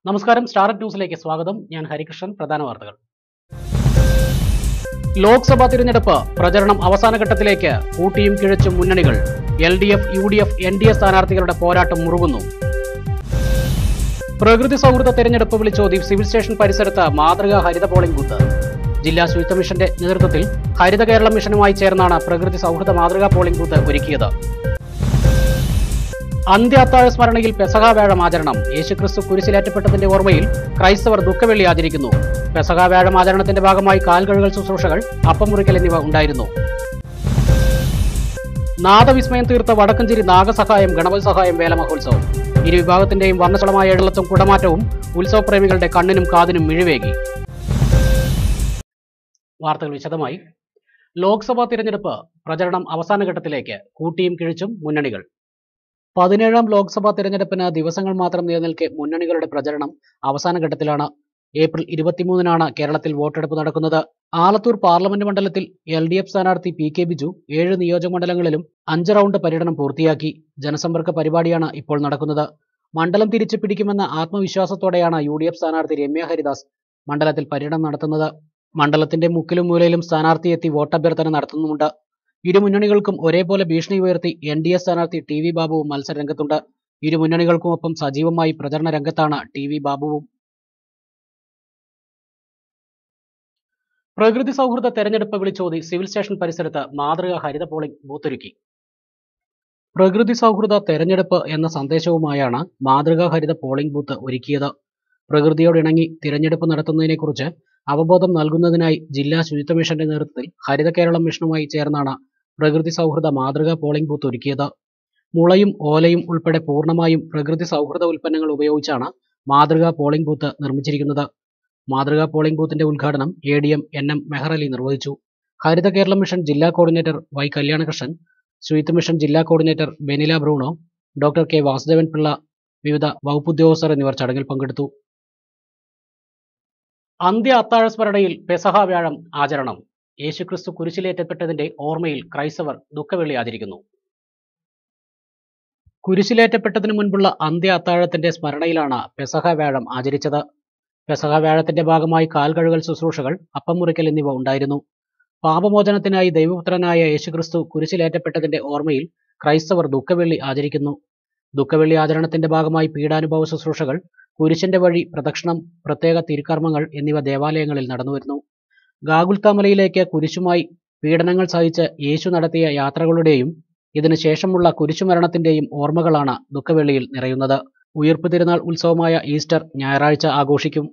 നമസ്കാരം സ്റ്റാർ ന്യൂസിലേക്ക് സ്വാഗതം ഞാൻ ഹരികൃഷ്ണൻ പ്രധാന വാർത്തകൾ ലോക്സഭാ തിരഞ്ഞെടുപ്പ് പ്രചരണം അവസാന ഘട്ടത്തിലേക്ക് കൂട്ടിയും കിഴച്ചും മുന്നണികൾ L D F U D F N D A സ്ഥാനാർത്ഥികളുടെ പോരാട്ടം മുറുകുന്നു പ്രകൃതി സൗഹൃദ തെരഞ്ഞെടുപ്പ് വിളിച്ചോതി സിവിൽ സ്റ്റേഷൻ പരിസരത്ത് മാതൃകാ ഹരിത പോളിംഗ് ബൂത്ത് ജില്ലാ ശുചിത്വ മിഷന്റെ നേതൃത്വത്തിൽ ഹരിത കേരളം മിഷനുമായി ചേർന്നാണ് പ്രകൃതി സൗഹൃദ മാതൃകാ പോളിംഗ് ബൂത്ത് ഒരുക്കിയത് അന്ത്യ അത്താഴ സ്മരണയിൽ പെസഹ വ്യാഴം ആചരണം യേശുക്രിസ്തു കുരിശിലേറ്റപ്പെട്ടതിന്റെ ഓർമ്മയിൽ ക്രൈസ്തവർ ദുഃഖവെള്ളി ആചരിക്കുന്നു പെസഹ വ്യാഴം ആചരണത്തിന്റെ ഭാഗമായി കാൽകഴുകൽ ശുശ്രൂഷകൾ അപ്പം മുറിക്കൽ എന്നിവ ഉണ്ടായിരുന്നു നാദവിസ്മയം തീർത്ത വടക്കഞ്ചേരി നാഗസഹായം ഗണപതി സഹായം വേല മഹോത്സവം ഇരു വിഭാഗത്തിന്റെയും വർണ്ണശളമായ എഴുളത്തും കുടമാറ്റവും ഉത്സവപ്രേമികളുടെ കണ്ണിനും കാതിനും മിഴിവേകി വാർത്തകൾ വിശദമായി ലോക്സഭാ തിരഞ്ഞെടുപ്പ് പ്രചരണം അവസാന ഘട്ടത്തിലേക്ക് കൂട്ടിയും കിഴിച്ചും മുന്നണികൾ പതിനേഴാം ലോക്സഭാ തിരഞ്ഞെടുപ്പിന് ദിവസങ്ങൾ മാത്രം നിലനിൽക്കെ മുന്നണികളുടെ പ്രചരണം അവസാന ഘട്ടത്തിലാണ് ഏപ്രിൽ ഇരുപത്തിമൂന്നിനാണ് കേരളത്തിൽ വോട്ടെടുപ്പ് നടക്കുന്നത് ആലത്തൂർ പാർലമെന്റ് മണ്ഡലത്തിൽ എൽ ഡി എഫ് സ്ഥാനാർത്ഥി പി കെ ബിജു ഏഴ് നിയോജക മണ്ഡലങ്ങളിലും അഞ്ച് റൗണ്ട് പര്യടനം പൂർത്തിയാക്കി ജനസമ്പർക്ക പരിപാടിയാണ് ഇപ്പോൾ നടക്കുന്നത് മണ്ഡലം തിരിച്ചു പിടിക്കുമെന്ന ആത്മവിശ്വാസത്തോടെയാണ് യു ഡി എഫ് സ്ഥാനാർത്ഥി രമ്യ ഹരിദാസ് മണ്ഡലത്തിൽ പര്യടനം നടത്തുന്നത് മണ്ഡലത്തിന്റെ മുക്കിലും മൂലയിലും സ്ഥാനാർത്ഥി എത്തി വോട്ടഭ്യർത്ഥന നടത്തുന്നുമുണ്ട് ഇരു മുന്നണികൾക്കും ഒരേപോലെ ഭീഷണി ഉയർത്തി എൻ ഡി എ സ്ഥാനാർത്ഥി ടി വി ബാബുവും മത്സരരംഗത്തുണ്ട് ഇരു മുന്നണികൾക്കുമൊപ്പം സജീവമായി പ്രചരണ രംഗത്താണ് ടി വി ബാബുവും പ്രകൃതി സൗഹൃദ തെരഞ്ഞെടുപ്പ് വിളിച്ചോതി സിവിൽ സ്റ്റേഷൻ പരിസരത്ത് മാതൃകാ ഹരിത പോളിംഗ് ബൂത്തൊരുക്കി പ്രകൃതി സൗഹൃദ തെരഞ്ഞെടുപ്പ് എന്ന സന്ദേശവുമായാണ് മാതൃകാ ഹരിത പോളിംഗ് ബൂത്ത് ഒരുക്കിയത് പ്രകൃതിയോടിണങ്ങി തിരഞ്ഞെടുപ്പ് നടത്തുന്നതിനെക്കുറിച്ച് അവബോധം നൽകുന്നതിനായി ജില്ലാ ശുചിത്വ മിഷന്റെ നേതൃത്വത്തിൽ ഹരിത കേരളം മിഷനുമായി ചേർന്നാണ് പ്രകൃതി സൗഹൃദ മാതൃകാ പോളിംഗ് ബൂത്ത് ഒരുക്കിയത് മുളയും ഓലയും ഉൾപ്പെടെ പൂർണ്ണമായും പ്രകൃതി സൗഹൃദ ഉൽപ്പന്നങ്ങൾ ഉപയോഗിച്ചാണ് മാതൃകാ പോളിംഗ് ബൂത്ത് നിർമ്മിച്ചിരിക്കുന്നത് മാതൃകാ പോളിംഗ് ബൂത്തിന്റെ ഉദ്ഘാടനം A D M N M Mehar Ali നിർവഹിച്ചു ഹരിത കേരളം മിഷൻ ജില്ലാ coordinator Y Kalyanakrishnan Suchitwa mission ജില്ലാ coordinator Benila Bruno doctor K Vasudevan Pillai വിവിധ വകുപ്പുദ്യോഗസ്ഥർ എന്നിവർ ചടങ്ങിൽ പങ്കെടുത്തു അന്ത്യ അത്താഴ സ്മരണയിൽ പെസഹ വ്യാഴം ആചരണം യേശുക്രിസ്തു കുരിശിലേറ്റപ്പെട്ടതിന്റെ ഓർമ്മയിൽ ക്രൈസ്തവർ ദുഃഖവെള്ളി ആചരിക്കുന്നു കുരിശിലേറ്റപ്പെട്ടതിനു മുൻപുള്ള അന്ത്യ അത്താഴത്തിന്റെ സ്മരണയിലാണ് പെസഹ വ്യാഴം ആചരിച്ചത് പെസഹ വ്യാഴത്തിന്റെ ഭാഗമായി കാൽകഴുകൽ ശുശ്രൂഷകൾ അപ്പം മുറിക്കൽ എന്നിവ ഉണ്ടായിരുന്നു പാപമോചനത്തിനായി ദൈവപുത്രനായ യേശുക്രിസ്തു കുരിശിലേറ്റപ്പെട്ടതിന്റെ ഓർമ്മയിൽ ക്രൈസ്തവർ ദുഃഖവെള്ളി ആചരിക്കുന്നു ദുഃഖവെള്ളി ആചരണത്തിന്റെ ഭാഗമായി പീഡാനുഭവ ശുശ്രൂഷകൾ കുരിശിന്റെ വഴി പ്രദക്ഷിണം പ്രത്യേക തിരുക്കർമ്മങ്ങൾ എന്നിവ ദേവാലയങ്ങളിൽ നടന്നുവരുന്നു ഗാഗുൽത്താമലയിലേക്ക് കുരിശുമായി പീഡനങ്ങൾ സഹിച്ച് യേശു നടത്തിയ യാത്രകളുടെയും ഇതിനു ശേഷമുള്ള കുരിശുമരണത്തിന്റെയും ഓർമ്മകളാണ് ദുഃഖവെള്ളിയിൽ നിറയുന്നത് ഉയർപ്പ് തിരുനാൾ ഉത്സവമായ ഈസ്റ്റർ ഞായറാഴ്ച ആഘോഷിക്കും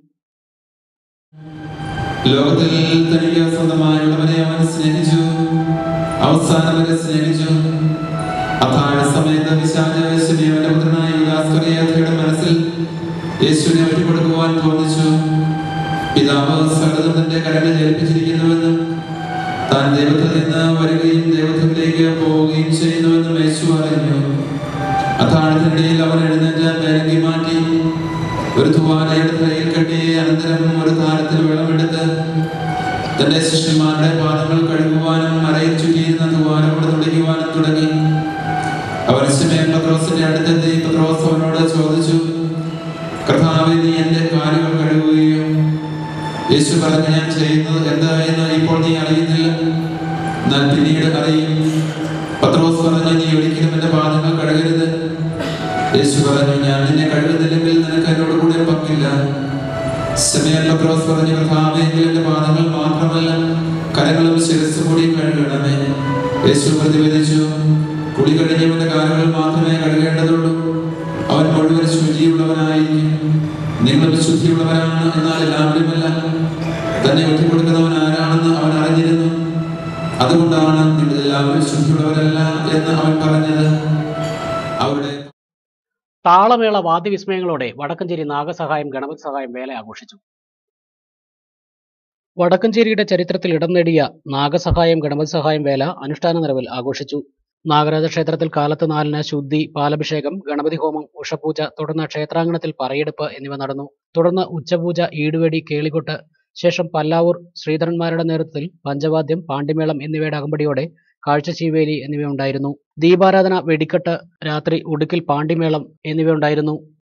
ലോകത്തിൽ തനിക്ക് സ്വന്തമായുള്ളവരെ അവൻ സ്നേഹിച്ചു അവസാനം വരെ സ്നേഹിച്ചു അത്താഴ സമയത്ത് വിശാച യേശുവിന്റെ പുത്രനായ യുദാസ്കറിയാഥയുടെ മനസ്സിൽ യേശുവിനെ ഒറ്റുകൊടുക്കുവാൻ തോന്നിച്ചു പിതാവ് സകലതും തന്റെ കരങ്ങളിൽ ഏൽപ്പിച്ചിരിക്കുന്നുവെന്നും താൻ ദൈവത്തിൽ നിന്ന് വരികയും ദൈവത്തിലേക്ക് പോവുകയും ചെയ്യുന്നുവെന്നും യേശു അറിഞ്ഞു അത്താഴത്തിനിടയിൽ അവൻ എഴുന്നേറ്റ് മേലങ്കി മാറ്റി ഒരു തുവാലയുടെ തലയിൽ കെട്ടി അനന്തരം ഒരു താരത്തിൽ വെള്ളമെടുത്ത് തന്റെ ശിഷ്യന്മാരുടെ പാദങ്ങൾ കഴുകുവാനും മറയിൽ ചുറ്റിയിരുന്ന തുവാല കൊണ്ട് തുടയ്ക്കുവാനും തുടങ്ങി അവൻ ശിമയൻ പത്രോസിന്റെ അടുത്തെത്തി പത്രോസ് അവനോട് ചോദിച്ചു കർത്താവെ നീ എന്റെ കാലുകൾ കഴുകുകയോ യേശു പറഞ്ഞു ഞാൻ ചെയ്യുന്നത് എന്തായെന്ന് ഇപ്പോൾ നീ അറിയുന്നില്ല എന്നാൽ പിന്നീട് അറിയും പത്രോസ് പറഞ്ഞു നീ ഒരിക്കലും എന്റെ പാദങ്ങൾ കഴുകരുത് യേശു പറഞ്ഞു ഞാൻ നിന്നെ കഴുകുന്നില്ലെങ്കിൽ നിനക്ക് എന്നോട് കൂടെ പങ്കില്ല സമയം പത്രോസ് പറഞ്ഞു കർത്താവെങ്കിൽ എന്റെ പാദങ്ങൾ മാത്രമല്ല കരങ്ങളും ശിരസ് കൂടി കഴുകണമേ യേശു പ്രതികരിച്ചു കുളി കഴിഞ്ഞവന്റെ കാലുകൾ മാത്രമേ കഴുകേണ്ടതുള്ളൂ അവൻ മുഴുവൻ ശുചിയുള്ളവനായിരിക്കും നിങ്ങൾ ശുദ്ധിയുള്ളവരാണ് എന്നാൽ എല്ലാവരുമല്ല തന്നെ ഒറ്റിക്കൊടുക്കുന്നവൻ ആരാണെന്ന് അവൻ അറിഞ്ഞിരുന്നു അതുകൊണ്ടാണ് നിങ്ങൾ എല്ലാവരും ശുദ്ധിയുള്ളവരല്ല എന്ന് അവൻ പറഞ്ഞത് അവരുടെ താളമേള വാദ്യവിസ്മയങ്ങളോടെ വടക്കഞ്ചേരി നാഗസഹായം ഗണപതി സഹായം വേല ആഘോഷിച്ചു വടക്കഞ്ചേരിയുടെ ചരിത്രത്തിൽ ഇടം നേടിയ നാഗസഹായം ഗണപതി സഹായം വേല അനുഷ്ഠാന നിറവിൽ ആഘോഷിച്ചു നാഗരാജ ക്ഷേത്രത്തിൽ കാലത്ത് നാലിന് ശുദ്ധി പാലഭിഷേകം ഗണപതി ഹോമം ഉഷപൂജ തുടർന്ന് ക്ഷേത്രാങ്കണത്തിൽ പറയെടുപ്പ് എന്നിവ നടന്നു തുടർന്ന് ഉച്ചപൂജ ഈടുവെടി കേളികൊട്ട് ശേഷം പല്ലാവൂർ ശ്രീധരന്മാരുടെ നേതൃത്വത്തിൽ പഞ്ചവാദ്യം പാണ്ടിമേളം എന്നിവയുടെ അകമ്പടിയോടെ കാഴ്ചശീവേലി എന്നിവ ഉണ്ടായിരുന്നു ദീപാരാധന വെടിക്കെട്ട് രാത്രി ഉടുക്കിൽ പാണ്ടിമേളം എന്നിവ ഉണ്ടായിരുന്നു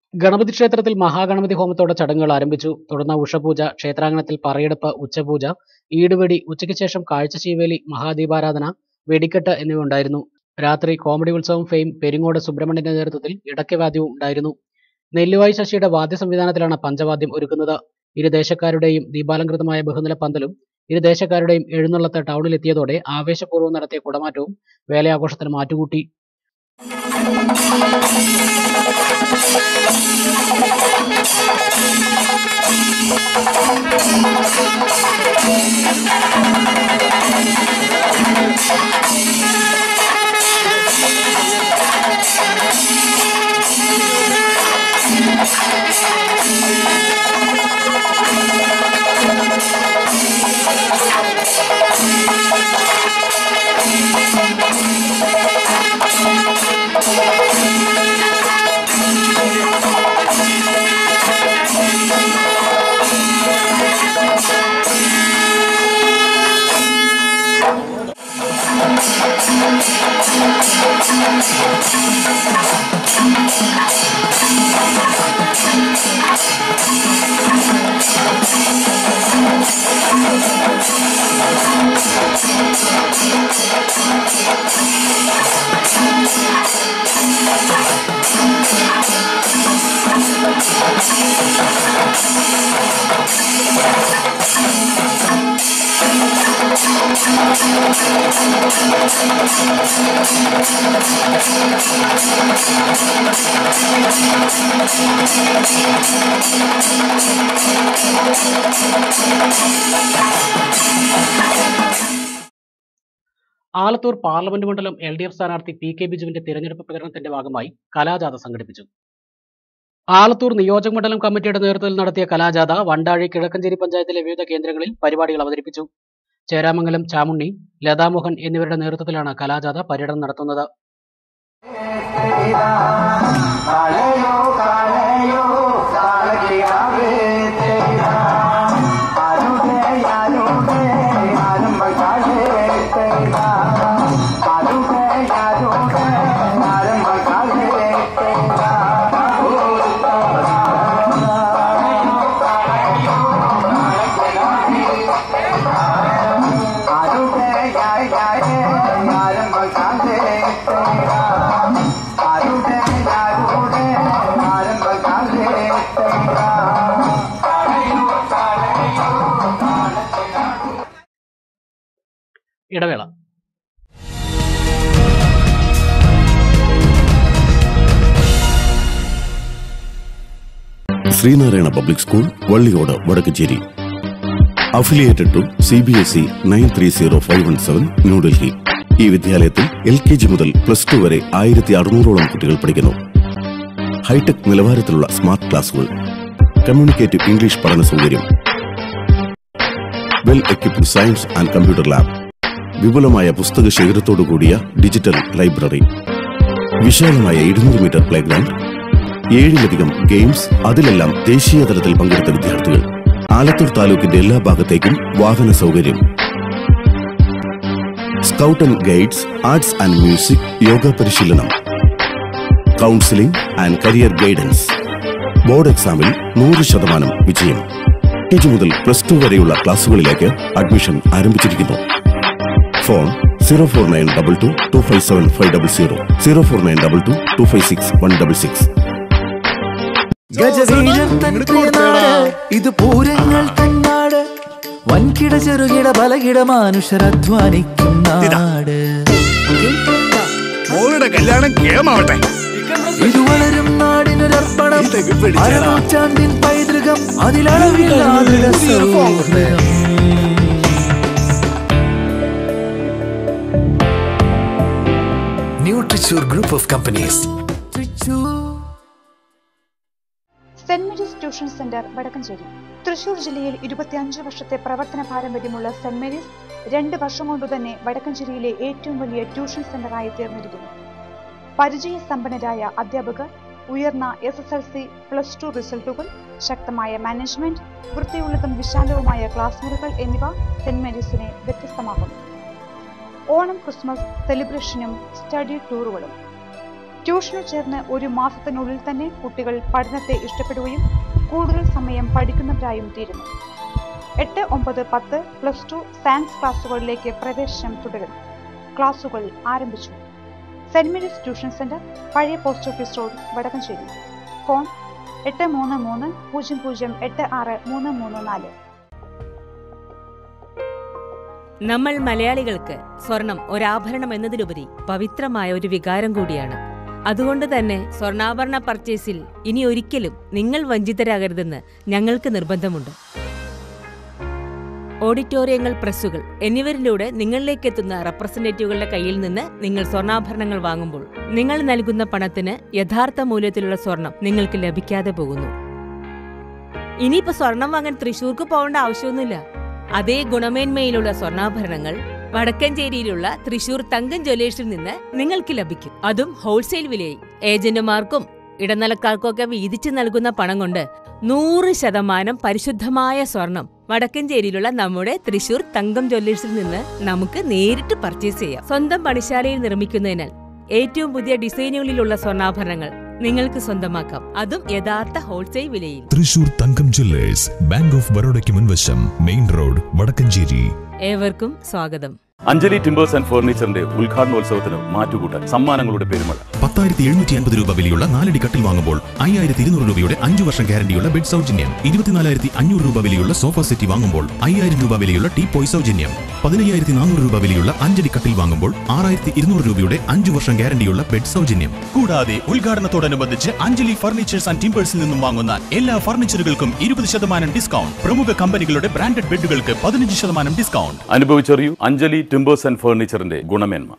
ഗണപതി ക്ഷേത്രത്തിൽ മഹാഗണപതി ഹോമത്തോടെ ചടങ്ങുകൾ ആരംഭിച്ചു തുടർന്ന് ഉഷപൂജ ക്ഷേത്രാങ്കണത്തിൽ പറയെടുപ്പ് ഉച്ചപൂജ ഈടുവെടി ഉച്ചയ്ക്ക് ശേഷം കാഴ്ചശീവേലി മഹാദീപാരാധന വെടിക്കെട്ട് എന്നിവ ഉണ്ടായിരുന്നു രാത്രി കോമഡി ഉത്സവം ഫെയിം പെരിങ്ങോട് സുബ്രഹ്മണ്യന്റെ നേതൃത്വത്തിൽ ഇടയ്ക്കവാദ്യവും ഉണ്ടായിരുന്നു നെല്ലുവായി ശശിയുടെ വാദ്യ സംവിധാനത്തിലാണ് പഞ്ചവാദ്യം ഒരുക്കുന്നത് ഇരു ദേശക്കാരുടെയും ദീപാലങ്കൃതമായ ബഹുനില പന്തലും ഇരു ദേശക്കാരുടെയും എഴുന്നള്ളത്ത് ടൗണിലെത്തിയതോടെ ആവേശപൂർവ്വം നടത്തിയ കുടമാറ്റവും വേലയാഘോഷത്തിന് മാറ്റുകൂട്ടി ആലത്തൂർ പാർലമെന്റ് മണ്ഡലം എൽ ഡി എഫ് സ്ഥാനാർത്ഥി പി കെ ബിജുവിന്റെ തിരഞ്ഞെടുപ്പ് പ്രചരണത്തിന്റെ ഭാഗമായി കലാജാഥ സംഘടിപ്പിച്ചു ആലത്തൂർ നിയോജക മണ്ഡലം കമ്മിറ്റിയുടെ നേതൃത്വത്തിൽ നടത്തിയ കലാജാഥ വണ്ടാഴി കിഴക്കഞ്ചേരി പഞ്ചായത്തിലെ വിവിധ കേന്ദ്രങ്ങളിൽ പരിപാടികൾ അവതരിപ്പിച്ചു ചേരാമംഗലം ചാമുണ്ണി ലതാമോഹൻ എന്നിവരുടെ നേതൃത്വത്തിലാണ് കലാജാഥ പര്യടനം നടത്തുന്നത് കാളയോ കാളയോ കാളകിയാവേ തേരാ ആരുടേ ആരുടേ ആരും മകാലേ തേരാ ആരുടേ ആരുടേ ആരും മകാലേ തേരാ ആരുടേ യായ യായ ആരും മകാലേ തേരാ ആരുടെ ആരുടെ ആരംഭകാലേ തേരാ ഇടവേള Sreenarayana public school Valliyode Vadakkencherry affiliated to C B S E nine three zero five one seven New Delhi ഈ വിദ്യാലയത്തിൽ എൽ കെ ജി മുതൽ പ്ലസ് ടു വരെ ആയിരത്തി അറുന്നൂറോളം കുട്ടികൾ പഠിക്കുന്നു ഹൈടെക് നിലവാരത്തിലുള്ള സ്മാർട്ട് ക്ലാസുകൾ കമ്മ്യൂണിക്കേറ്റീവ് ഇംഗ്ലീഷ് പഠന സൗകര്യം well equipped science and computer lab വിപുലമായ പുസ്തക ശേഖരത്തോടു കൂടിയ ഡിജിറ്റൽ ലൈബ്രറി വിശാലമായ ഇരുന്നൂറ് മീറ്റർ പ്ലേ ഗ്രൗണ്ട് ഏഴിലധികം ഗെയിംസ് അതിലെല്ലാം ദേശീയ തലത്തിൽ പങ്കെടുത്ത വിദ്യാർത്ഥികൾ ആലത്തൂർ താലൂക്കിന്റെ എല്ലാ ഭാഗത്തേക്കും വാഹന സൗകര്യം scout and guides arts and music yoga പരിശീലനം counselling and career guidance board എക്സാമിൽ നൂറ് ശതമാനം വിജയം കെ ജി മുതൽ പ്ലസ് ടു വരെയുള്ള ക്ലാസുകളിലേക്ക് അഡ്മിഷൻ ആരംഭിച്ചിരിക്കുന്നു phone zero four nine double two two five seven five double zero zero four nine double two two five six one double six ഗജവീരൻ തൻ പ്രിയനാട് ഇത് പൂരങ്ങൾ തന്നാട് വൻകിട ചെറുകിട ബലകിട മനുഷ്യർ അധ്വാനിക്കും നാട് മോളുടെ കല്യാണം കേമാവട്ടെ ഇത് വളരും നാടിനൊരർപ്പണം അരനൂറ്റാണ്ടിൻ പൈതൃകം അതിലളവില്ലാതെ സൗഹൃദം ന്യൂട്രിച്ചൂർ group of companies Saint Mary's tuition centre Vadakkencherry Thrissur ജില്ലയിൽ ഇരുപത്തിയഞ്ച് വർഷത്തെ പ്രവർത്തന പാരമ്പര്യമുള്ള സെന്റ് മേരീസ് രണ്ട് വർഷം കൊണ്ട് തന്നെ വടക്കഞ്ചേരിയിലെ ഏറ്റവും വലിയ ട്യൂഷൻ സെന്ററായി തീർന്നിരിക്കുന്നു പരിചയസമ്പന്നരായ അധ്യാപകർ ഉയർന്ന S S L C plus two റിസൾട്ടുകൾ ശക്തമായ മാനേജ്മെന്റ് വൃത്തിയുള്ളതും വിശാലവുമായ ക്ലാസ് മുറികൾ എന്നിവ സെന്റ് മേരീസിനെ വ്യത്യസ്തമാക്കുന്നു ഓണം ക്രിസ്മസ് സെലിബ്രേഷനും സ്റ്റഡി ടൂറുകളും ട്യൂഷന് ചേർന്ന് ഒരു മാസത്തിനുള്ളിൽ തന്നെ കുട്ടികൾ പഠനത്തെ ഇഷ്ടപ്പെടുകയും കൂടുതൽ സമയം പഠിക്കുന്നവരായും തീരുന്നു എട്ട് ഒമ്പത് പത്ത് പ്ലസ് ടു സയൻസ് ക്ലാസുകളിലേക്ക് പ്രവേശനം തുടരുന്നു ക്ലാസുകൾ ആരംഭിച്ചു സെന്റ് മേരീസ് ട്യൂഷൻ സെന്റർ പഴയ post office road Vadakkencherry phone എട്ട് മൂന്ന് മൂന്ന് പൂജ്യം പൂജ്യം എട്ട് ആറ് മൂന്ന് മൂന്ന് നാല് നമ്മൾ മലയാളികൾക്ക് സ്വർണം ഒരാഭരണം എന്നതിലുപരി പവിത്രമായ ഒരു വികാരം കൂടിയാണ് അതുകൊണ്ട് തന്നെ സ്വർണ്ണാഭരണ പർച്ചേസിൽ ഇനി ഒരിക്കലും നിങ്ങൾ വഞ്ചിതരാകരുതെന്ന് ഞങ്ങൾക്ക് നിർബന്ധമുണ്ട് ഓഡിറ്റോറിയങ്ങൾ പ്രസ്സുകൾ എന്നിവരിലൂടെ നിങ്ങളിലേക്ക് എത്തുന്ന റെപ്രസെന്റേറ്റീവുകളുടെ കയ്യിൽ നിന്ന് നിങ്ങൾ സ്വർണ്ണാഭരണങ്ങൾ വാങ്ങുമ്പോൾ നിങ്ങൾ നൽകുന്ന പണത്തിന് യഥാർത്ഥ മൂല്യത്തിലുള്ള സ്വർണം നിങ്ങൾക്ക് ലഭിക്കാതെ പോകുന്നു ഇനിയിപ്പോ സ്വർണം വാങ്ങാൻ തൃശൂർക്ക് പോകേണ്ട ആവശ്യമൊന്നുമില്ല അതേ ഗുണമേന്മയിലുള്ള സ്വർണ്ണാഭരണങ്ങൾ വടക്കഞ്ചേരിയിലുള്ള തൃശൂർ തങ്കം ജ്വല്ലേഴ്സിൽ നിന്ന് നിങ്ങൾക്ക് ലഭിക്കും അതും ഹോൾസെയിൽ വിലയിൽ ഏജന്റുമാർക്കും ഇടനിലക്കാർക്കും ഒക്കെ വീതിച്ചു നൽകുന്ന പണം കൊണ്ട് നൂറ് ശതമാനം പരിശുദ്ധമായ സ്വർണം വടക്കഞ്ചേരിയിലുള്ള നമ്മുടെ തൃശൂർ തങ്കം ജ്വല്ലേഴ്സിൽ നിന്ന് നമുക്ക് നേരിട്ട് പർച്ചേസ് ചെയ്യാം സ്വന്തം പണിശാലയിൽ നിർമ്മിക്കുന്നതിനാൽ ഏറ്റവും പുതിയ ഡിസൈനുകളിലുള്ള സ്വർണ്ണാഭരണങ്ങൾ നിങ്ങൾക്ക് സ്വന്തമാക്കാം അതും യഥാർത്ഥ ഹോൾസെയിൽ വിലയിൽ Thrissur Thangam jewellers bank of ബറോഡയ്ക്ക് മുൻവശം മെയിൻ റോഡ് വടക്കഞ്ചേരി ഏവർക്കും സ്വാഗതം അഞ്ജലി ടിമ്പേഴ്സ് ആൻഡ് ഫർണിച്ചറിന്റെ ഉദ്ഘാടനോത്സവത്തിന് മാറ്റുകൂട്ടാൻ സമ്മാനങ്ങളുടെ പെരുമഴ പത്തായിരത്തി എഴുന്നൂറ്റി അൻപത് രൂപ വിലയുള്ള നാലടി കട്ടിൽ വാങ്ങുമ്പോൾ അയ്യായിരത്തി ഇരുന്നൂറ് രൂപയുടെ അഞ്ചു വർഷം ഗ്യാരണ്ടിയുള്ള ബെഡ് സൗജന്യം ഇരുപത്തിനാലായിരത്തി അഞ്ഞൂറ് രൂപ വിലയുള്ള സോഫ സെറ്റ് വാങ്ങുമ്പോൾ അയ്യായിരം രൂപ വിലയുള്ള ടീ പോയ് സൗജന്യം പതിനയ്യായിരത്തി നാനൂറ് രൂപ വിലയുള്ള അഞ്ചടി കട്ടിൽ വാങ്ങുമ്പോൾ ആറായിരത്തി ഇരുന്നൂറ് രൂപയുടെ അഞ്ചു വർഷം ഗ്യാരണ്ടിയുള്ള ബെഡ് സൗജന്യം കൂടാതെ ഉദ്ഘാടനത്തോടനുബന്ധിച്ച് അഞ്ജലി ഫർണിച്ചേഴ്സ് ആൻഡ് ടിമ്പേഴ്സിൽ നിന്നും വാങ്ങുന്ന എല്ലാ ഫർണിച്ചറുകൾക്കും ഇരുപത് ശതമാനം ഡിസ്കൗണ്ട് പ്രമുഖ കമ്പനികളുടെ ബ്രാൻഡഡ് ബെഡുകൾക്ക് പതിനഞ്ച് ശതമാനം ഡിസ്കൗണ്ട് അനുഭവിച്ചറിയൂ അഞ്ജലി ടിമ്പേഴ്സ് ആൻഡ് ഫർണിച്ചറിന്റെ ഗുണമേന്മ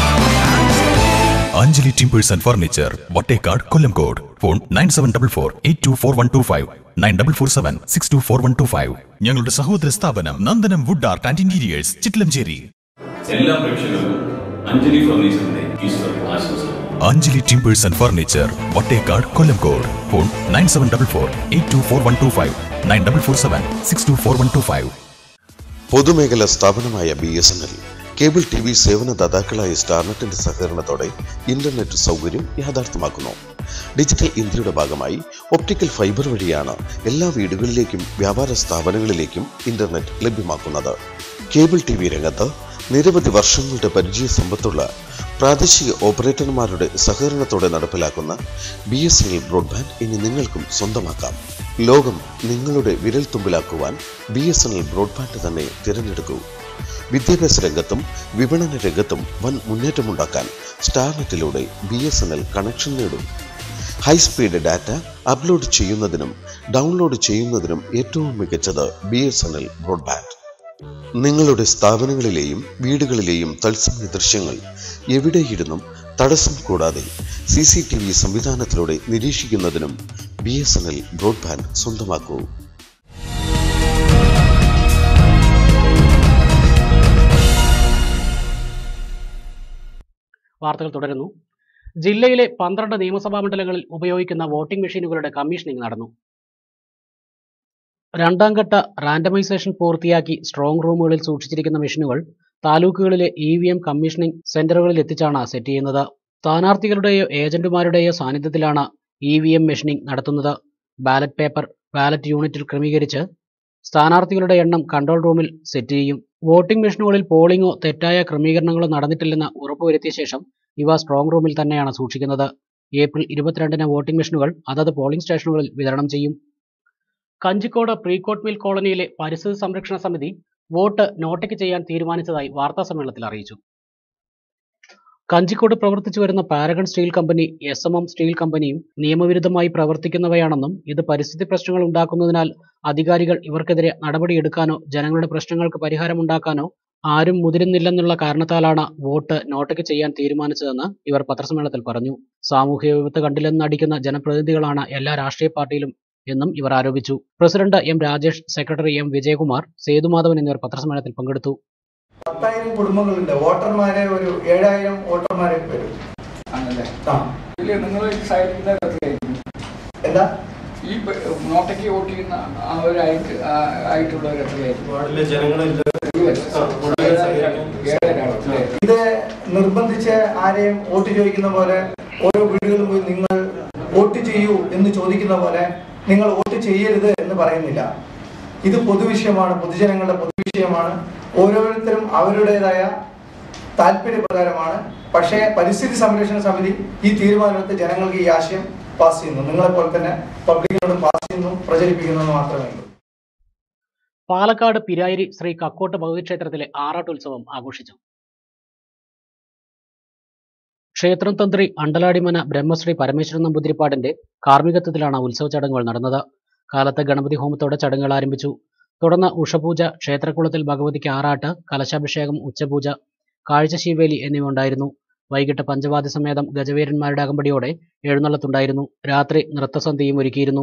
Anjali timbers and furniture Vattekkad Kollengode phone nine seven double four eight two four one two five nine double four seven six two four one two five ഞങ്ങളുടെ സഹോദര സ്ഥാപനം Nandanam wood art and interiors Chittilancheri എല്ലാ പ്രേക്ഷകർക്കും അഞ്ജലി ഫർണിച്ചറിന്റെ ഈശ്വർ ആശംസകൾ Anjali timbers and furniture Vattekkad Kollengode phone nine seven double four eight two four one two five nine double four seven six two four one two five പൊതുമേഖലാ സ്ഥാപനമായ B S N L cable T V സേവനദാതാക്കളായ സ്റ്റാർനെറ്റിന്റെ സഹകരണത്തോടെ internet സൗകര്യം യാഥാർത്ഥ്യമാക്കുന്നു digital ഇന്ത്യയുടെ ഭാഗമായി optical fibre വഴിയാണ് എല്ലാ വീടുകളിലേക്കും വ്യാപാര സ്ഥാപനങ്ങളിലേക്കും ഇന്റർനെറ്റ് ലഭ്യമാക്കുന്നത് കേബിൾ ടി വി രംഗത്ത് നിരവധി വർഷങ്ങളുടെ പരിചയ സമ്പത്തുള്ള പ്രാദേശിക ഓപ്പറേറ്റർമാരുടെ സഹകരണത്തോടെ നടപ്പിലാക്കുന്ന B S N L broadband ഇനി നിങ്ങൾക്കും സ്വന്തമാക്കാം ലോകം നിങ്ങളുടെ വിരൽത്തുമ്പിലാക്കുവാൻ B S N L broadband തന്നെ തിരഞ്ഞെടുക്കൂ വിദ്യാഭ്യാസ രംഗത്തും വിപണന രംഗത്തും വൻ മുന്നേറ്റമുണ്ടാക്കാൻ സ്റ്റാർനെറ്റിലൂടെ B S N L connection നേടും ഹൈസ്പീഡ് ഡാറ്റ അപ്ലോഡ് ചെയ്യുന്നതിനും ഡൗൺലോഡ് ചെയ്യുന്നതിനും ഏറ്റവും മികച്ചത് B S N L broadband നിങ്ങളുടെ സ്ഥാപനങ്ങളിലെയും വീടുകളിലെയും തത്സമയ ദൃശ്യങ്ങൾ എവിടെയിരുന്നും തടസ്സം കൂടാതെ സി സി ടി വി സംവിധാനത്തിലൂടെ നിരീക്ഷിക്കുന്നതിനും B S N L broadband സ്വന്തമാക്കൂ വാർത്തകൾ തുടരുന്നു ജില്ലയിലെ പന്ത്രണ്ട് നിയമസഭാ മണ്ഡലങ്ങളിൽ ഉപയോഗിക്കുന്ന വോട്ടിംഗ് മെഷീനുകളുടെ കമ്മീഷനിംഗ് നടന്നു രണ്ടാം ഘട്ട റാൻഡമൈസേഷൻ പൂർത്തിയാക്കി സ്ട്രോങ് റൂമുകളിൽ സൂക്ഷിച്ചിരിക്കുന്ന മെഷീനുകൾ താലൂക്കുകളിലെ ഇ വി എം കമ്മീഷനിംഗ് സെന്ററുകളിൽ എത്തിച്ചാണ് സെറ്റ് ചെയ്യുന്നത് സ്ഥാനാർത്ഥികളുടെയോ ഏജന്റുമാരുടെയോ സാന്നിധ്യത്തിലാണ് ഇ വി എം മെഷീനിംഗ് നടത്തുന്നത് ബാലറ്റ് പേപ്പർ ബാലറ്റ് യൂണിറ്റിൽ ക്രമീകരിച്ച് സ്ഥാനാർത്ഥികളുടെ എണ്ണം കൺട്രോൾ റൂമിൽ സെറ്റ് ചെയ്യും വോട്ടിംഗ് മെഷീനുകളിൽ പോളിംഗോ തെറ്റായ ക്രമീകരണങ്ങളോ നടന്നിട്ടില്ലെന്ന് ഉറപ്പുവരുത്തിയ ശേഷം ഇവ സ്ട്രോങ് റൂമിൽ തന്നെയാണ് സൂക്ഷിക്കുന്നത് ഏപ്രിൽ ഇരുപത്തിരണ്ടിന് വോട്ടിംഗ് മെഷീനുകൾ അതത് പോളിംഗ് സ്റ്റേഷനുകളിൽ വിതരണം ചെയ്യും കഞ്ചിക്കോട് പ്രീകോട്ട് മിൽ കോളനിയിലെ പരിസ്ഥിതി സംരക്ഷണ സമിതി വോട്ട് നോട്ടയ്ക്ക് ചെയ്യാൻ തീരുമാനിച്ചതായി വാർത്താസമ്മേളനത്തിൽ അറിയിച്ചു കഞ്ചിക്കോട് പ്രവർത്തിച്ചു വരുന്ന Paragon steel company S M M steel കമ്പനിയും നിയമവിരുദ്ധമായി പ്രവർത്തിക്കുന്നവയാണെന്നും ഇത് പരിസ്ഥിതി പ്രശ്നങ്ങൾ ഉണ്ടാക്കുന്നതിനാൽ അധികാരികൾ ഇവർക്കെതിരെ നടപടിയെടുക്കാനോ ജനങ്ങളുടെ പ്രശ്നങ്ങൾക്ക് പരിഹാരമുണ്ടാക്കാനോ ആരും മുതിരുന്നില്ലെന്നുള്ള കാരണത്താലാണ് വോട്ട് നോട്ടയ്ക്ക് ചെയ്യാൻ തീരുമാനിച്ചതെന്ന് ഇവർ പത്രസമ്മേളനത്തിൽ പറഞ്ഞു സാമൂഹ്യ വിപത്ത് കണ്ടില്ലെന്ന് നടിക്കുന്ന ജനപ്രതിനിധികളാണ് എല്ലാ രാഷ്ട്രീയ പാർട്ടിയിലും എന്നും ഇവർ ആരോപിച്ചു president M Rajesh secretary M Vijayakumar Sethumadhavan എന്നിവർ പത്രസമ്മേളനത്തിൽ പങ്കെടുത്തു പത്തായിരം കുടുംബങ്ങളുണ്ട് വോട്ടർമാരെ ഒരു ഏഴായിരം വോട്ടർമാരെ വരും ആണല്ലേ ആ ഇതില് നിങ്ങൾ സൈഡിൽ എന്താ ഈ പ- നോട്ടയ്ക്ക് വോട്ട് ചെയ്യുന്ന അവരായിട്ട് ആ- ആയിട്ടുള്ളവർ എത്രയായിരിക്കും വാർഡിലെ ജനങ്ങളില്ല ഏഴര ആളല്ലേ? ഇത് നിർബന്ധിച്ച് ആരെയും വോട്ട് ചോദിക്കുന്ന പോലെ ഓരോ വീടുകളിൽ പോയി നിങ്ങൾ വോട്ട് ചെയ്യൂ എന്ന് ചോദിക്കുന്ന പോലെ നിങ്ങൾ വോട്ട് ചെയ്യരുത് എന്ന് പറയുന്നില്ല ഇത് പൊതുവിഷയമാണ് പൊതുജനങ്ങളുടെ പൊതുവിഷയമാണ് ഓരോരുത്തരും അവരുടേതായ താല്പര്യപ്രകാരമാണ് പക്ഷേ പരിസ്ഥിതി സംരക്ഷണ സമിതി ഈ തീരുമാനമെടുത്ത് ജനങ്ങൾക്ക് ഈ ആശയം പാസ് ചെയ്യുന്നു നിങ്ങളെ പോലെ തന്നെ പബ്ലിക്കിനോട് പാസ് ചെയ്യുന്നു പ്രചരിപ്പിക്കുന്നു എന്ന് മാത്രമേ ഉള്ളൂ പാലക്കാട് പിരായിരി ശ്രീ കക്കോട്ട് ഭഗവതി ക്ഷേത്രത്തിലെ ആറാട്ടുത്സവം ആഘോഷിച്ചു ക്ഷേത്രം തന്ത്രി അണ്ടലാടിമന ബ്രഹ്മശ്രീ പരമേശ്വരൻ നമ്പൂതിരിപ്പാടിന്റെ കാർമ്മികത്വത്തിലാണ് ഉത്സവ ചടങ്ങുകൾ നടന്നത് കാലത്ത് ഗണപതി ഹോമത്തോടെ ചടങ്ങുകൾ ആരംഭിച്ചു തുടർന്ന് ഉഷപൂജ ക്ഷേത്രക്കുളത്തിൽ ഭഗവതിക്ക് ആറാട്ട് കലശാഭിഷേകം ഉച്ചപൂജ കാഴ്ചശീവേലി എന്നിവ ഉണ്ടായിരുന്നു വൈകിട്ട് പഞ്ചവാദ്യ സമേതം ഗജവീരന്മാരുടെ അകമ്പടിയോടെ എഴുന്നള്ളത്തുണ്ടായിരുന്നു രാത്രി നൃത്തസന്ധ്യയും ഒരുക്കിയിരുന്നു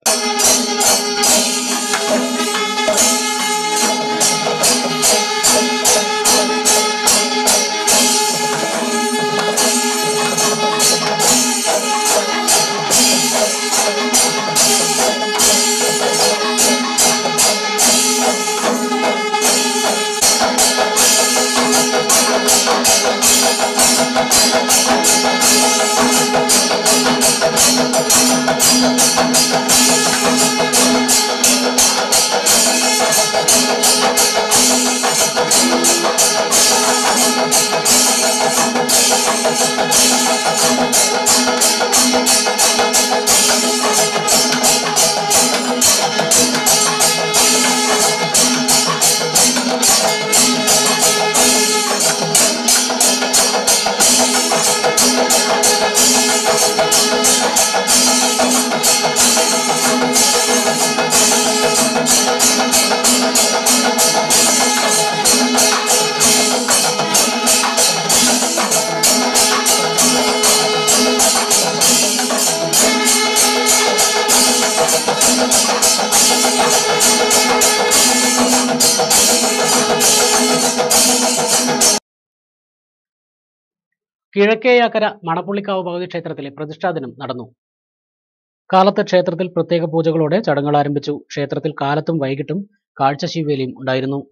കിഴക്കേയാക്കര മണപ്പുള്ളിക്കാവ് ഭഗവതി ക്ഷേത്രത്തിലെ പ്രതിഷ്ഠാദിനം നടന്നു കാലത്ത് ക്ഷേത്രത്തിൽ പ്രത്യേക പൂജകളോടെ ചടങ്ങുകൾ ആരംഭിച്ചു ക്ഷേത്രത്തിൽ കാലത്തും വൈകിട്ടും കാഴ്ചശീവേലിയും ഉണ്ടായിരുന്നു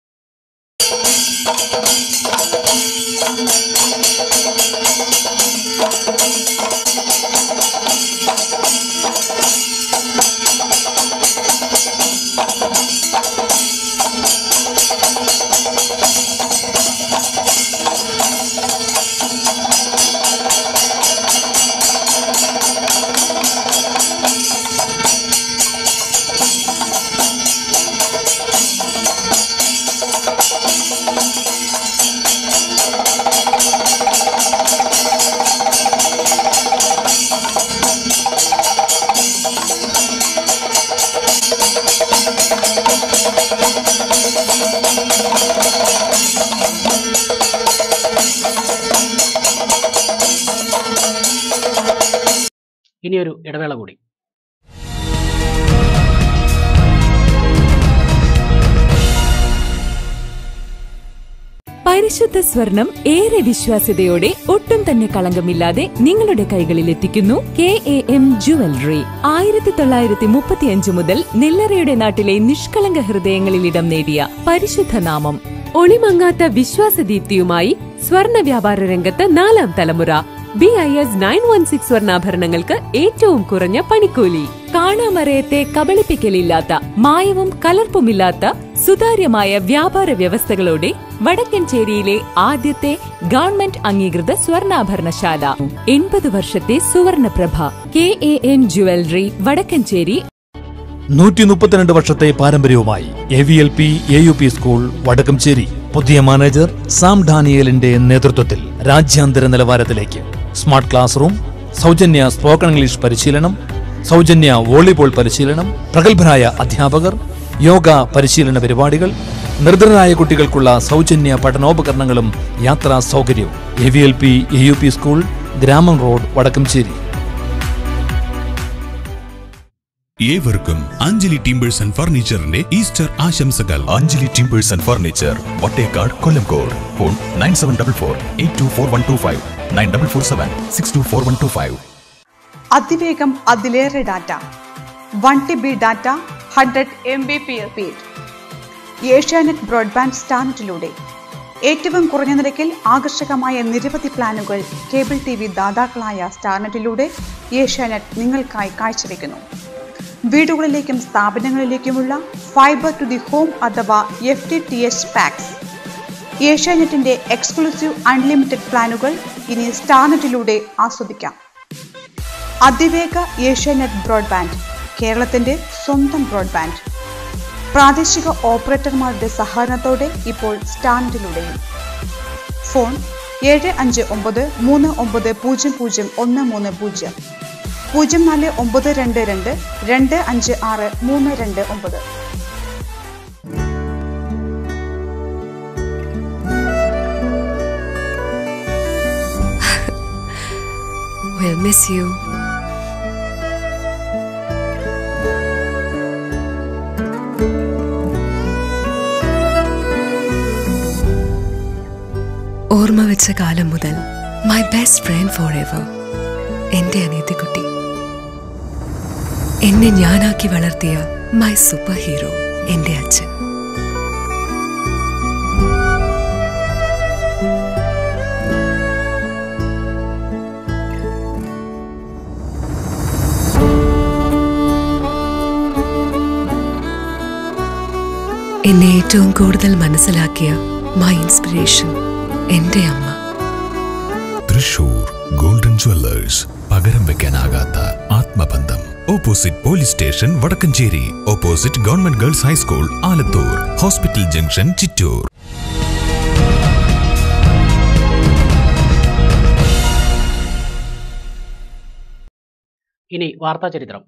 ഇനിയൊരു ഇടവേള കൂടി പരിശുദ്ധ സ്വർണം ഏറെ വിശ്വാസ്യതയോടെ ഒട്ടും തന്നെ കളങ്കമില്ലാതെ നിങ്ങളുടെ കൈകളിൽ എത്തിക്കുന്നു കെ എ എം ജുവലറി ആയിരത്തി തൊള്ളായിരത്തി മുപ്പത്തിയഞ്ച് മുതൽ നെല്ലറയുടെ നാട്ടിലെ നിഷ്കളങ്ക ഹൃദയങ്ങളിൽ ഇടം നേടിയ പരിശുദ്ധ നാമം ഒളിമങ്ങാത്ത വിശ്വാസദീപ്തിയുമായി സ്വർണ വ്യാപാര രംഗത്ത് നാലാം തലമുറ B I S nine one six സ്വർണ്ണാഭരണങ്ങൾക്ക് ഏറ്റവും കുറഞ്ഞ പണിക്കൂലി കാണാമറയത്തെ കബളിപ്പിക്കലില്ലാത്ത മായവും കലർപ്പുമില്ലാത്ത സുതാര്യമായ വ്യാപാര വ്യവസ്ഥകളോടെ വടക്കൻചേരിയിലെ ആദ്യത്തെ ഗവൺമെന്റ് അംഗീകൃത സ്വർണ്ണാഭരണശാല എൺപത് വർഷത്തെ സുവർണപ്രഭ K A N jewellery Vadakkencherry നൂറ്റി മുപ്പത്തിരണ്ട് വർഷത്തെ പാരമ്പര്യവുമായി A V L P A U P school Vadakkencherry പുതിയ മാനേജർ സാം ഡാനിയലിന്റെ നേതൃത്വത്തിൽ രാജ്യാന്തര നിലവാരത്തിലേക്ക് സ്മാർട്ട് ക്ലാസ് റൂം സൗജന്യ സ്പോക്കൺ ഇംഗ്ലീഷ് പരിശീലനം സൗജന്യ വോളിബോൾ പരിശീലനം പ്രഗത്ഭരായ അധ്യാപകർ യോഗ പരിശീലന പരിപാടികൾ നിർധനരായ കുട്ടികൾക്കുള്ള സൗജന്യ പഠനോപകരണങ്ങളും യാത്രാ സൗകര്യവും A V L P A U P school ഗ്രാമം റോഡ് വടക്കംചേരി ഏവർക്കും അഞ്ജലി ടിമ്പേഴ്സ് ആൻഡ് ഫർണിച്ചറിന്റെ ഈസ്റ്റർ ആശംസകൾ Anjali timbers and furniture Vattekkad Kollengode phone nine seven double four eight two four one two five nine double four seven six two four one two five അതിവേഗം അതിലേറെ data one T B data hundred M B P speed Asianet broadband സ്റ്റാൻഡിലൂടെ ഏറ്റവും കുറഞ്ഞ നിരക്കിൽ ആകർഷകമായ നിരവധി പ്ലാനുകൾ cable T V ദാതാക്കളായ സ്റ്റാർനെറ്റിലൂടെ ഏഷ്യാനെറ്റ് നിങ്ങൾക്കായി കാഴ്ചവെക്കുന്നു വീടുകളിലേക്കും സ്ഥാപനങ്ങളിലേക്കുമുള്ള ഫൈബർ ടു ദി ഹോം അഥവാ F T T H packs ഏഷ്യാനെറ്റിന്റെ എക്സ്ക്ലൂസീവ് അൺലിമിറ്റഡ് പ്ലാനുകൾ ഇനി സ്റ്റാർനെറ്റിലൂടെ ആസ്വദിക്കാം അതിവേഗ ഏഷ്യാനെറ്റ് ബ്രോഡ്ബാൻഡ് കേരളത്തിന്റെ സ്വന്തം ബ്രോഡ്ബാൻഡ് പ്രാദേശിക ഓപ്പറേറ്റർമാരുടെ സഹകരണത്തോടെ ഇപ്പോൾ സ്റ്റാൻഡിലൂടെയും ഫോൺ ഏഴ് അഞ്ച് ഒമ്പത് മൂന്ന് ഒമ്പത് പൂജ്യം പൂജ്യം ഒന്ന് മൂന്ന് പൂജ്യം പൂജ്യം നാല് ഒമ്പത് രണ്ട് രണ്ട് രണ്ട് അഞ്ച് ആറ് മൂന്ന് രണ്ട് ഒമ്പത് We'll miss you. ഓർമ്മ വെച്ച കാലം മുതൽ my best friend for ever എന്റെ അനിയത്തിക്കുട്ടി എന്നെ ഞാനാക്കി വളർത്തിയ മൈ സൂപ്പർ ഹീറോ എന്റെ അച്ഛൻ എന്നെ ഏറ്റവും കൂടുതൽ മനസ്സിലാക്കിയ മൈ ഇൻസ്പിറേഷൻ എന്റെ അമ്മ തൃശൂർ ഗോൾഡൻ ജ്വല്ലേഴ്സ് പകരം വെക്കാനാകാത്ത ആത്മബന്ധം opposite police station Vadakkencherry opposite government girls high school Alathur hospital junction Chittur ഇനി വാർത്താ ചരിത്രം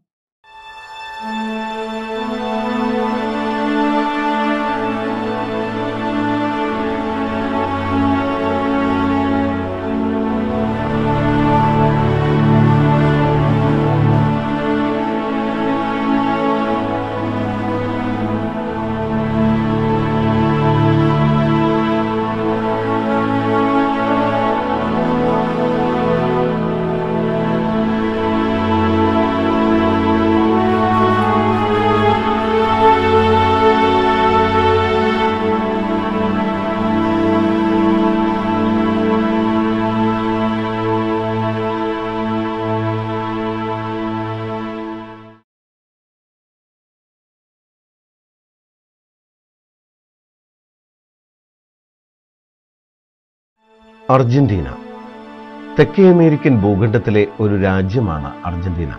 അർജന്റീന തെക്കേ അമേരിക്കൻ ഭൂഖണ്ഡത്തിലെ ഒരു രാജ്യമാണ് അർജന്റീന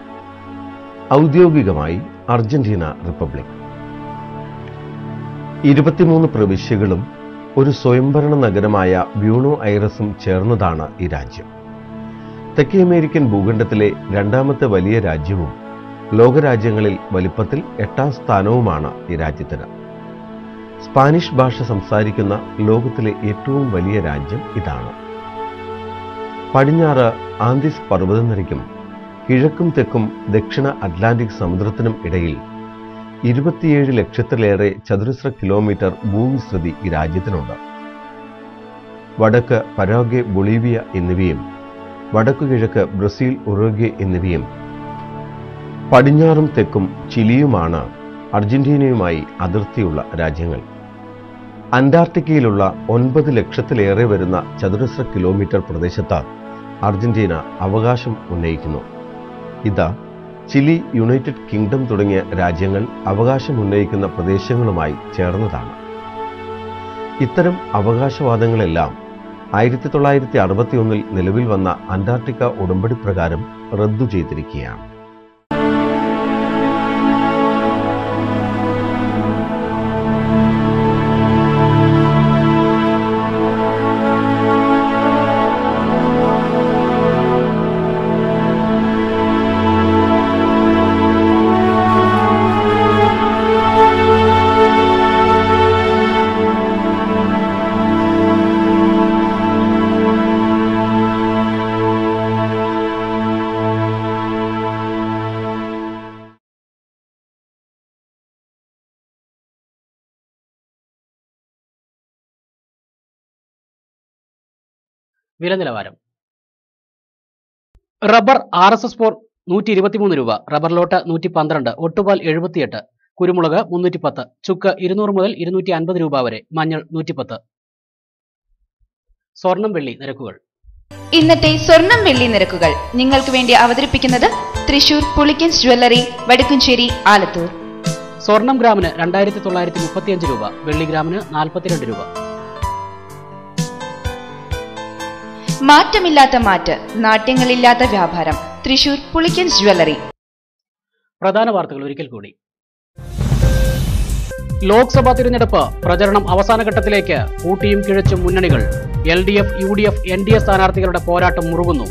ഔദ്യോഗികമായി അർജന്റീന റിപ്പബ്ലിക് ഇരുപത്തിമൂന്ന് പ്രവിശ്യകളും ഒരു സ്വയംഭരണ നഗരമായ ബ്യൂണോ ഐറസും ചേർന്നതാണ് ഈ രാജ്യം തെക്കേ അമേരിക്കൻ ഭൂഖണ്ഡത്തിലെ രണ്ടാമത്തെ വലിയ രാജ്യവും ലോകരാജ്യങ്ങളിൽ വലിപ്പത്തിൽ എട്ടാം സ്ഥാനവുമാണ് ഈ രാജ്യത്തിന് സ്പാനിഷ് ഭാഷ സംസാരിക്കുന്ന ലോകത്തിലെ ഏറ്റവും വലിയ രാജ്യം ഇതാണ് പടിഞ്ഞാറ് ആന്തിസ് പർവ്വതനിരയ്ക്കും കിഴക്കും തെക്കും ദക്ഷിണ അറ്റ്ലാന്റിക് സമുദ്രത്തിനും ഇടയിൽ ഇരുപത്തിയേഴ് ലക്ഷത്തിലേറെ ചതുരശ്ര കിലോമീറ്റർ ഭൂവിസ്തൃതി ഈ രാജ്യത്തിനുണ്ട് വടക്ക് പരാഗ്വെ ബൊളീവിയ എന്നിവയും വടക്കു കിഴക്ക് ബ്രസീൽ ഉറുഗ്വെ എന്നിവയും പടിഞ്ഞാറും തെക്കും ചിലിയുമാണ് അർജന്റീനയുമായി അതിർത്തിയുള്ള രാജ്യങ്ങൾ അന്റാർട്ടിക്കയിലുള്ള ഒൻപത് ലക്ഷത്തിലേറെ വരുന്ന ചതുരശ്ര കിലോമീറ്റർ പ്രദേശത്ത് അർജന്റീന അവകാശം ഉന്നയിക്കുന്നു ഇത് ചിലി യുണൈറ്റഡ് കിങ്ഡം തുടങ്ങിയ രാജ്യങ്ങൾ അവകാശം ഉന്നയിക്കുന്ന പ്രദേശങ്ങളുമായി ചേർന്നതാണ് ഇത്തരം അവകാശവാദങ്ങളെല്ലാം ആയിരത്തി തൊള്ളായിരത്തി അറുപത്തിയൊന്നിൽ നിലവിൽ വന്ന അന്റാർട്ടിക്ക ഉടമ്പടി പ്രകാരം റദ്ദു ചെയ്തിരിക്കുകയാണ് വില നിലവാരം rubber R S S four നൂറ്റി ഇരുപത്തിമൂന്ന് രൂപ റബ്ബർ ലോട്ട് നൂറ്റി പന്ത്രണ്ട് ഒട്ടുപാൽ എഴുപത്തിയെട്ട് കുരുമുളക് മുന്നൂറ്റി പത്ത് ചുക്ക് ഇരുന്നൂറ് മുതൽ ഇരുന്നൂറ്റി അൻപത് രൂപ വരെ മഞ്ഞൾ നൂറ്റിപ്പത്ത് സ്വർണം വെള്ളി നിരക്കുകൾ ഇന്നത്തെ സ്വർണം വെള്ളി നിരക്കുകൾ നിങ്ങൾക്ക് വേണ്ടി അവതരിപ്പിക്കുന്നത് തൃശൂർ പുളിക്കൻസ് ജ്വല്ലറി വടക്കുംചേരി ആലത്തൂർ സ്വർണം ഗ്രാമിന് രണ്ടായിരത്തി തൊള്ളായിരത്തി മുപ്പത്തിയഞ്ച് രൂപ വെള്ളി ഗ്രാമിന് നാൽപ്പത്തിരണ്ട് രൂപ മാറ്റമില്ലാത്ത മാറ്റ് നാട്യങ്ങളില്ലാത്ത വ്യാപാരം തൃശൂർ പുളിക്കൻസ് ജ്വല്ലറി പ്രധാന വാർത്തകൾ ഒരിക്കൽ കൂടി ലോക്സഭാ തിരഞ്ഞെടുപ്പ് പ്രചരണം അവസാന ഘട്ടത്തിലേക്ക് കൂട്ടിയും കിഴച്ചും മുന്നണികൾ L D F U D F N D A സ്ഥാനാർത്ഥികളുടെ പോരാട്ടം മുറുകുന്നു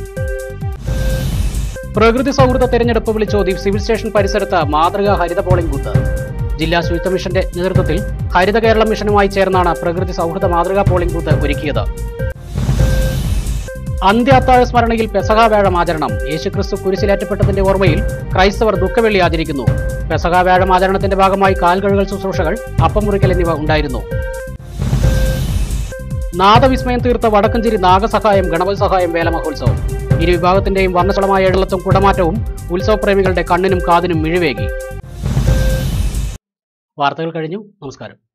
പ്രകൃതി സൗഹൃദ തെരഞ്ഞെടുപ്പ് വിളിച്ചോതി സിവിൽ സ്റ്റേഷൻ പരിസരത്ത് മാതൃകാ ഹരിത പോളിംഗ് ബൂത്ത് ജില്ലാ ശുചിത്വ മിഷന്റെ നേതൃത്വത്തിൽ ഹരിത കേരളം മിഷനുമായി ചേർന്നാണ് പ്രകൃതി സൗഹൃദ മാതൃകാ പോളിംഗ് ബൂത്ത് ഒരുക്കിയത് അന്ത്യ അത്താഴ സ്മരണയിൽ പെസഹ വ്യാഴം ആചരണം യേശുക്രിസ്തു കുരിശിലേറ്റപ്പെട്ടതിന്റെ ഓർമ്മയിൽ ക്രൈസ്തവർ ദുഃഖവെള്ളി ആചരിക്കുന്നു പെസഹ വ്യാഴം ആചരണത്തിന്റെ ഭാഗമായി കാൽകഴുകൽ ശുശ്രൂഷകൾ അപ്പം മുറിക്കൽ എന്നിവ ഉണ്ടായിരുന്നു നാദവിസ്മയം തീർത്ത വടക്കഞ്ചേരി നാഗസഹായം ഗണപതി സഹായം വേല മഹോത്സവം ഇരു വിഭാഗത്തിന്റെയും വർണ്ണശളമായ എഴുളത്തും കുടമാറ്റവും ഉത്സവപ്രേമികളുടെ കണ്ണിനും കാതിനും മിഴിവേകി വാർത്തകൾ കഴിഞ്ഞു നമസ്കാരം